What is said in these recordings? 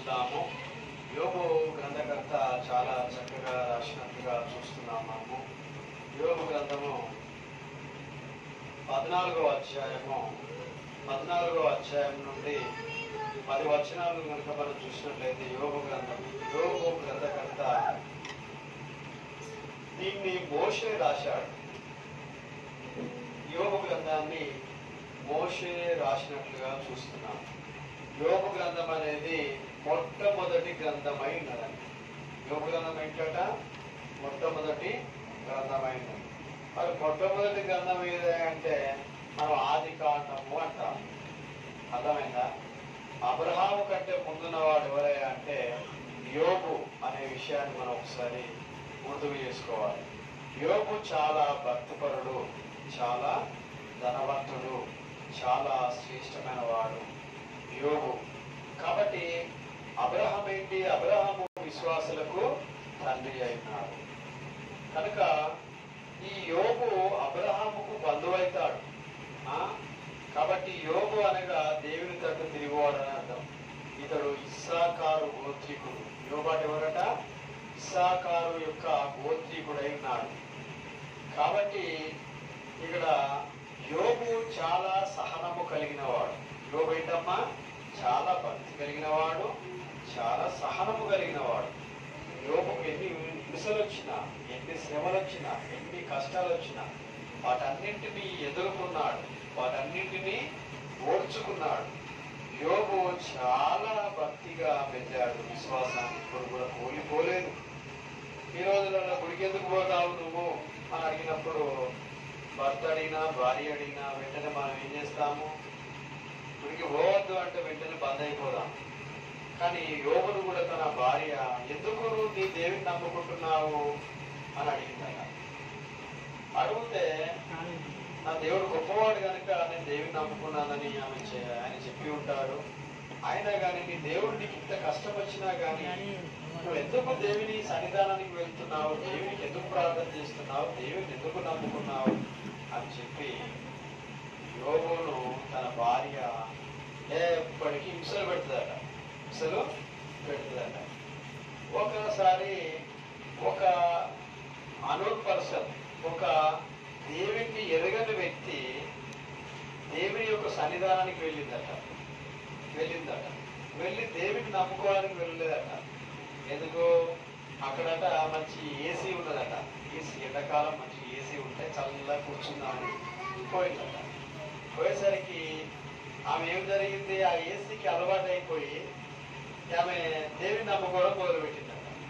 చూద్దాము యోగు గ్రంథకర్త చాలా చక్కగా రాసినట్టుగా చూస్తున్నాం మనము యోగు గ్రంథము పద్నాలుగో అధ్యాయము పద్నాలుగో అధ్యాయం నుండి పది వచనాలు కనుక మనం చూసినట్లయితే యోగు గ్రంథం యోగు గ్రంథకర్త దీన్ని మోషే రాశాడు యోగు గ్రంథాన్ని మోషే రాసినట్లుగా చూస్తున్నాం యోగు గ్రంథం అనేది మొట్టమొదటి గ్రంథమై ఉన్నదండి యోగు గ్రంథం ఏంటట మొట్టమొదటి గ్రంథమైనది మరి మొట్టమొదటి గ్రంథం ఏదే అంటే మనం ఆది కాండము అంటాం అర్థమైందా అబ్రహాము కంటే ముందున్నవాడు ఎవరయ్యా అంటే యోగు అనే విషయాన్ని మనం ఒకసారి గుర్తుకు చేసుకోవాలి యోగు చాలా భక్తిపరుడు చాలా ధనవంతుడు చాలా శ్రేష్టమైన వాడు యోగు కాబట్టి అబ్రహం ఏంటి అబ్రహము విశ్వాసులకు తండ్రి అయినాడు కనుక ఈ యోగు అబ్రహాముకు బంధువైతాడు ఆ? కాబట్టి యోగు అనగా దేవుని తట్టు తిరిగివాడు అని అర్థం ఇతడు ఇస్సాకారు గోత్రికుడు యోగాడు ఎవరట ఇస్సాకారు యొక్క గోత్రికుడై ఉన్నాడు కాబట్టి ఇక్కడ యోగు చాలా సహనము కలిగిన వాడు యోగు ఏంటమ్మా చాలా భక్తి కలిగిన వాడు చాలా సహనము కలిగిన వాడు యోగుకు ఎన్ని హింసలు వచ్చినా ఎన్ని శ్రమలు వచ్చినా ఎన్ని కష్టాలు వచ్చినా వాటన్నింటినీ ఎదుర్కొన్నాడు వాటన్నింటినీ ఓర్చుకున్నాడు యోగు చాలా భక్తిగా పెంచాడు విశ్వాసాన్ని ఇప్పుడు కూడా కోల్పోలేదు ఈ రోజులలో గుడికి ఎందుకు పోతావు నువ్వు అని అడిగినప్పుడు భర్త అడిగినా భార్య అడిగినా వెంటనే మనం ఏం చేస్తాము గుడికి పోవద్దు అంటే వెంటనే బంద్ అయిపోదాం కానీ యోగుడు కూడా తన భార్య ఎందుకు నువ్వు నీ దేవిని నమ్ముకుంటున్నావు అని అడిగిందట అడిగితే నా దేవుడు గొప్పవాడు కనుక నేను దేవుని నమ్ముకున్నానని ఆమె చే- ఆయన చెప్పి ఉంటాడు అయినా కానీ నీ దేవుడు నీకు ఇంత కష్టం వచ్చినా కానీ నువ్వు ఎందుకు దేవుని సన్నిధానానికి వెళ్తున్నావు దేవునికి ఎందుకు ప్రార్థన చేస్తున్నావు దేవుని ఎందుకు నమ్ముకున్నావు అని చెప్పి యోగును తన భార్య ఎప్పటికీ హింసలు పెడుతుందట హింసలు పెడుతుందట ఒకసారి ఒక అనూర్ పర్సన్ ఒక దేవునికి ఎరగని వ్యక్తి దేవుని యొక్క సన్నిధానానికి వెళ్ళిందట వెళ్ళిందట వెళ్ళి దేవుని నమ్ముకోవడానికి వెళ్ళలేదట ఎందుకు అక్కడట మంచి ఏసీ ఉన్నదట ఏసీ ఎండాకాలం మంచి ఏసీ ఉంటే చల్లగా కూర్చుందామని పోయిందట పోయేసరికి ఆమె ఏం జరిగింది ఆ ఏసీకి అలవాటు అయిపోయి ఆమె దేవుని నమ్ముకోవడం మొదలుపెట్టిందట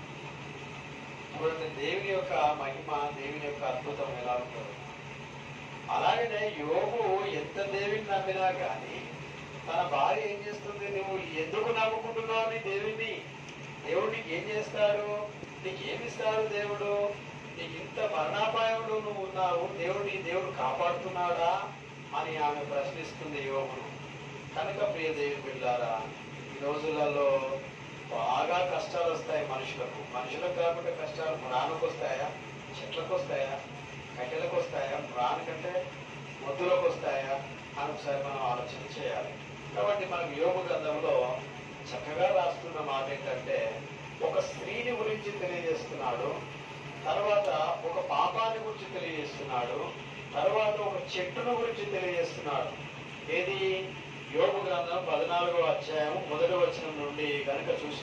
చూడండి దేవుని యొక్క మహిమ దేవుని యొక్క అద్భుతం ఎలా ఉంటుందో అలాగనే యోగు ఎంత దేవుని నమ్మినా కానీ తన భార్య ఏం చేస్తుంది నువ్వు ఎందుకు నమ్ముకుంటున్నావు నీ దేవుణ్ణి దేవుడు నీకు ఏం చేస్తాడు నీకు ఏమి ఇస్తాడు దేవుడు నీకు ఇంత మరణాపాయంలో నువ్వు ఉన్నావు దేవుడు నీ దేవుడు కాపాడుతున్నాడా అని ఆమె ప్రశ్నిస్తుంది యోగును కనుక ప్రియ దేవి బిడ్డారా ఈ రోజులలో బాగా కష్టాలు వస్తాయి మనుషులకు మనుషులకు కాకుండా కష్టాలు ప్రాణకు వస్తాయా చెట్లకు వస్తాయా కట్టెలకు వస్తాయా ప్రాణకంటే మొద్దులకు వస్తాయా అని ఒకసారి మనం ఆలోచన చేయాలి కాబట్టి మనకు యోగ గ్రంథంలో చక్కగా రాస్తున్న మాట ఏంటంటే ఒక స్త్రీని గురించి తెలియజేస్తున్నాడు తర్వాత ఒక పాపాన్ని గురించి తెలియజేస్తున్నాడు తర్వాత ఒక చెట్టును గురించి తెలియజేస్తున్నాడు ఏది యోగ గ్రంథం పద్నాలుగో అధ్యాయం మొదటి వచనం నుండి కనుక చూసి